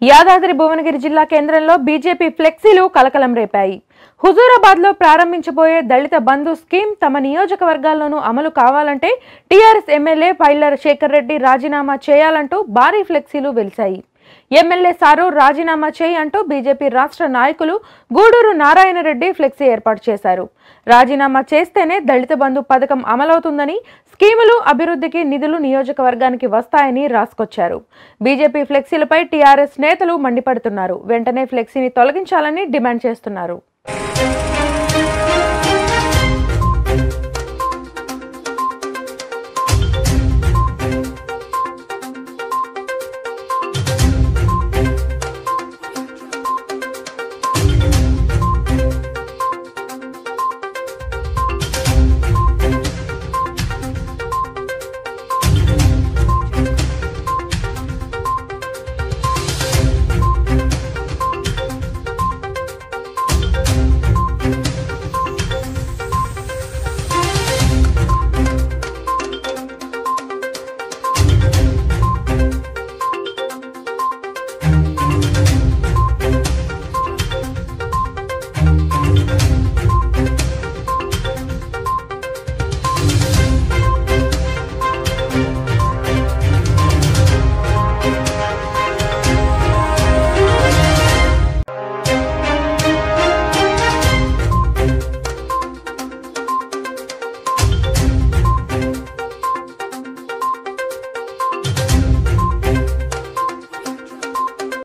యాదాద్రి భువనగిరి జిల్లా కేంద్రంలో బీజేపీ ఫ్లెక్సీలు కలకలం రేపాయి హుజూరాబాద్ లో ప్రారంభించబోయే దళిత బంధు స్కీమ్ తమ నియోజకవర్గాల్లోనూ అమలు కావాలంటే టీఆర్ఎస్ ఎమ్మెల్యే పైలర్ శేఖర్ రెడ్డి రాజీనామా చేయాలంటూ భారీ ఫ్లెక్సీలు వెలిశాయి ఎమ్మెల్యే సారూర్ రాజీనామా చేయి అంటూ బీజేపీ రాష్ట్ర నాయకులు గూడూరు నారాయణరెడ్డి ఫ్లెక్సీ ఏర్పాటు చేశారు రాజీనామా చేస్తేనే దళిత బంధు పథకం అమలవుతుందని స్కీములు అభివృద్ధికి నిధులు నియోజకవర్గానికి వస్తాయని రాసుకొచ్చారు బీజేపీ ఫ్లెక్సీలపై టీఆర్ఎస్ నేతలు మండిపడుతున్నారు వెంటనే ఫ్లెక్సీని తొలగించాలని డిమాండ్ చేస్తున్నారు